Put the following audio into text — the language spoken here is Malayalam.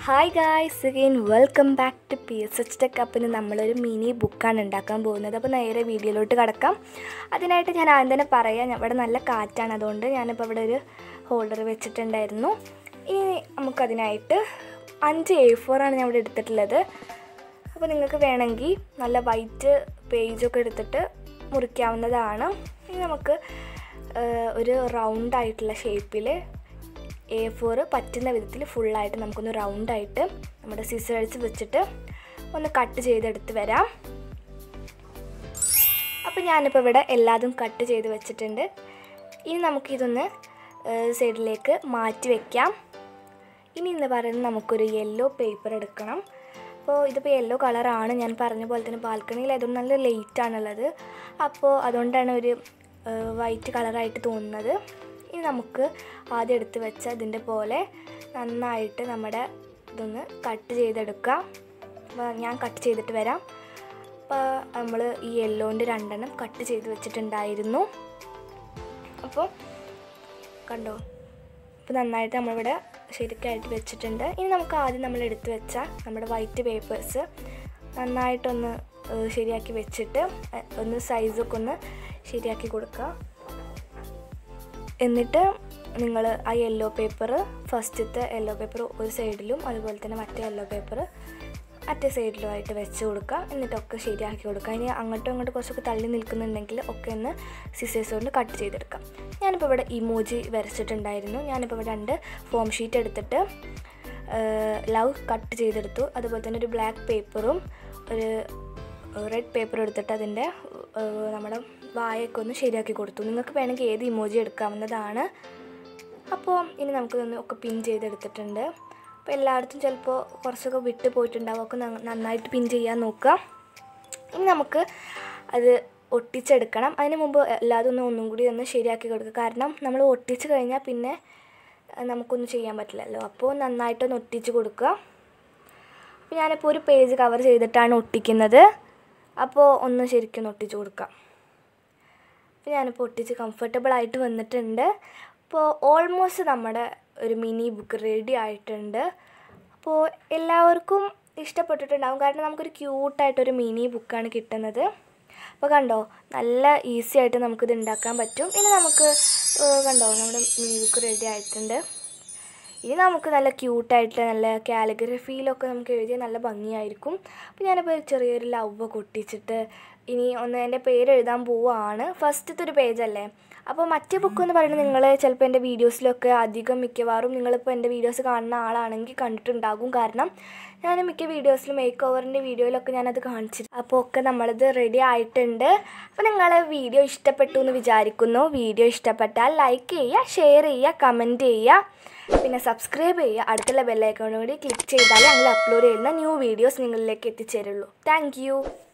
hi guys again welcome back to P S H tech അപ്പിന് നമ്മളൊരു മിനി ബുക്കാണ് ഉണ്ടാക്കാൻ പോകുന്നത് അപ്പോൾ നേരെ വീഡിയോയിലോട്ട് കിടക്കാം അതിനായിട്ട് ഞാൻ ആദ്യം തന്നെ പറയാം ഇവിടെ നല്ല കാറ്റാണ് അതുകൊണ്ട് ഞാനിപ്പോൾ ഇവിടെ ഒരു ഹോൾഡർ വെച്ചിട്ടുണ്ടായിരുന്നു ഇനി നമുക്കതിനായിട്ട് അഞ്ച് എ ഫോറാണ് ഞാൻ ഇവിടെ എടുത്തിട്ടുള്ളത് അപ്പോൾ നിങ്ങൾക്ക് വേണമെങ്കിൽ നല്ല വൈറ്റ് പേജൊക്കെ എടുത്തിട്ട് മുറിക്കാവുന്നതാണ് ഇനി നമുക്ക് ഏഹ്, ഒരു റൗണ്ട് ആയിട്ടുള്ള ഷേപ്പിൽ എ ഫോർ പറ്റുന്ന വിധത്തിൽ ഫുള്ളായിട്ട് നമുക്കൊന്ന് റൗണ്ടായിട്ട് നമ്മുടെ സിസേഴ്സ് വെച്ചിട്ട് ഒന്ന് കട്ട് ചെയ്തെടുത്ത് വരാം അപ്പോൾ ഞാനിപ്പോൾ ഇവിടെ എല്ലാതും കട്ട് ചെയ്ത് വെച്ചിട്ടുണ്ട് ഇനി നമുക്കിതൊന്ന് സൈഡിലേക്ക് മാറ്റി വയ്ക്കാം ഇനി എന്ന് പറയുന്നത് നമുക്കൊരു യെല്ലോ പേപ്പർ എടുക്കണം അപ്പോൾ ഇതിപ്പോൾ യെല്ലോ കളറാണ് ഞാൻ പറഞ്ഞ പോലെ തന്നെ ബാൽക്കണിയിൽ ആയതുകൊണ്ട് നല്ല ലേറ്റ് ആണുള്ളത് അപ്പോൾ അതുകൊണ്ടാണ് ഒരു വൈറ്റ് കളറായിട്ട് തോന്നുന്നത് ഇനി നമുക്ക് ആദ്യം എടുത്ത് വെച്ച ഇതിൻ്റെ പോലെ നന്നായിട്ട് നമ്മുടെ ഇതൊന്ന് കട്ട് ചെയ്തെടുക്കാം അപ്പോൾ ഞാൻ കട്ട് ചെയ്തിട്ട് വരാം അപ്പോൾ നമ്മൾ ഈ യെല്ലോൻ്റെ രണ്ടെണ്ണം കട്ട് ചെയ്ത് വെച്ചിട്ടുണ്ടായിരുന്നു അപ്പോൾ കണ്ടോ അപ്പോൾ നന്നായിട്ട് നമ്മളിവിടെ ശരിക്കായിട്ട് വെച്ചിട്ടുണ്ട് ഇനി നമുക്ക് ആദ്യം നമ്മൾ എടുത്തു വെച്ച നമ്മുടെ വൈറ്റ് പേപ്പേഴ്സ് നന്നായിട്ടൊന്ന് ഏഹ്, ശരിയാക്കി വെച്ചിട്ട് എ- ഒന്ന് സൈസൊക്കെ ഒന്ന് ശരിയാക്കി കൊടുക്കുക എന്നിട്ട് നിങ്ങൾ ആ യെല്ലോ പേപ്പർ ഫസ്റ്റത്തെ യെല്ലോ പേപ്പർ ഒരു സൈഡിലും അതുപോലെ തന്നെ മറ്റേ യെല്ലോ പേപ്പർ മറ്റേ സൈഡിലുമായിട്ട് വെച്ച് കൊടുക്കുക എന്നിട്ടൊക്കെ ശരിയാക്കി കൊടുക്കുക ഇനി അങ്ങോട്ടും ഇങ്ങോട്ടും കുറച്ചൊക്കെ തള്ളി നിൽക്കുന്നുണ്ടെങ്കിൽ ഒക്കെ ഒന്ന് സിസേഴ്സ് കൊണ്ട് കട്ട് ചെയ്തെടുക്കാം ഞാനിപ്പോൾ ഇവിടെ ഇമോജി വരച്ചിട്ടുണ്ടായിരുന്നു ഞാനിപ്പോൾ ഇവിടെ രണ്ട് ഫോം ഷീറ്റ് എടുത്തിട്ട് ലവ് കട്ട് ചെയ്തെടുത്തു അതുപോലെ തന്നെ ഒരു ബ്ലാക്ക് പേപ്പറും ഒരു റെഡ് പേപ്പർ എടുത്തിട്ട് അതിൻ്റെ ഏഹ്, നമ്മുടെ വായൊക്കെ ഒന്ന് ശരിയാക്കി കൊടുത്തു നിങ്ങൾക്ക് വേണമെങ്കിൽ ഏത് ഇമോജി എടുക്കാവുന്നതാണ് അപ്പോൾ ഇനി നമുക്കിതൊന്ന് ഒക്കെ പിൻ ചെയ്തെടുത്തിട്ടുണ്ട് അപ്പോൾ എല്ലായിടത്തും ചിലപ്പോൾ കുറച്ചൊക്കെ വിട്ട് പോയിട്ടുണ്ടാവും ഒക്കെ നന്ന- നന്നായിട്ട് പിൻ ചെയ്യാൻ നോക്കുക ഇനി നമുക്ക് അത് ഒട്ടിച്ചെടുക്കണം അതിന് മുമ്പ് എല്ലാതും ഒന്ന് ഒന്നും കൂടി ഒന്ന് ശരിയാക്കി കൊടുക്കുക കാരണം നമ്മൾ ഒട്ടിച്ച് കഴിഞ്ഞാൽ പിന്നെ അഹ് നമുക്കൊന്നും ചെയ്യാൻ പറ്റില്ലല്ലോ അപ്പോൾ നന്നായിട്ടൊന്ന് ഒട്ടിച്ച് കൊടുക്കുക അപ്പോൾ ഞാനിപ്പോൾ ഒരു പേജ് കവർ ചെയ്തിട്ടാണ് ഒട്ടിക്കുന്നത് അപ്പോൾ ഒന്ന് ശരിക്കും ഒന്ന് ഒട്ടിച്ച് കൊടുക്കാം അപ്പോൾ ഞാനിപ്പോൾ ഒട്ടിച്ച് കംഫർട്ടബിൾ ആയിട്ട് വന്നിട്ടുണ്ട് അപ്പോൾ ഓൾമോസ്റ്റ് നമ്മുടെ ഒരു മിനി ബുക്ക് റെഡി ആയിട്ടുണ്ട് അപ്പോൾ എല്ലാവർക്കും ഇഷ്ടപ്പെട്ടിട്ടുണ്ടാകും കാരണം നമുക്കൊരു ക്യൂട്ടായിട്ടൊരു മിനി ബുക്കാണ് കിട്ടുന്നത് അപ്പോൾ കണ്ടോ നല്ല ഈസി ആയിട്ട് നമുക്കിത് ഉണ്ടാക്കാൻ പറ്റും ഇനി നമുക്ക് ഏഹ് കണ്ടോ നമ്മുടെ മിനി ബുക്ക് റെഡി ആയിട്ടുണ്ട് ഇനി നമുക്ക് നല്ല ക്യൂട്ടായിട്ട് നല്ല കാലിഗ്രഫിയിലൊക്കെ നമുക്ക് എഴുതിയാൽ നല്ല ഭംഗിയായിരിക്കും അപ്പോൾ ഞാനിപ്പോൾ ഒരു ചെറിയൊരു ലവ് ഒക്കെ ഒട്ടിച്ചിട്ട് ഇനി ഒന്ന് എൻ്റെ പേര് എഴുതാൻ പോവുകയാണ് ഫസ്റ്റത്തെ ഒരു പേജല്ലേ അപ്പോൾ മറ്റേ ബുക്ക് എന്ന് പറയുന്നത് നിങ്ങൾ ചിലപ്പോൾ എൻ്റെ വീഡിയോസിലൊക്കെ അധികം മിക്കവാറും നിങ്ങളിപ്പോൾ എൻ്റെ വീഡിയോസ് കാണുന്ന ആളാണെങ്കിൽ കണ്ടിട്ടുണ്ടാകും കാരണം ഞാൻ മിക്ക വീഡിയോസിലും മേക്ക് ഓവറിൻ്റെ വീഡിയോയിലൊക്കെ ഞാനത് കാണിച്ചിരുന്നു അപ്പോൾ ഒക്കെ നമ്മളിത് റെഡി ആയിട്ടുണ്ട് അപ്പോൾ നിങ്ങൾ വീഡിയോ ഇഷ്ടപ്പെട്ടു എന്ന് വിചാരിക്കുന്നു വീഡിയോ ഇഷ്ടപ്പെട്ടാൽ ലൈക്ക് ചെയ്യുക ഷെയർ ചെയ്യുക കമൻറ്റ് ചെയ്യുക പിന്നെ സബ്സ്ക്രൈബ് ചെയ്യുക അടുത്തുള്ള ബെല്ലൈക്കോണും കൂടി ക്ലിക്ക് ചെയ്താൽ ഞങ്ങൾ അപ്ലോഡ് ചെയ്യുന്ന ന്യൂ വീഡിയോസ് നിങ്ങളിലേക്ക് എത്തിച്ചേരുള്ളൂ താങ്ക്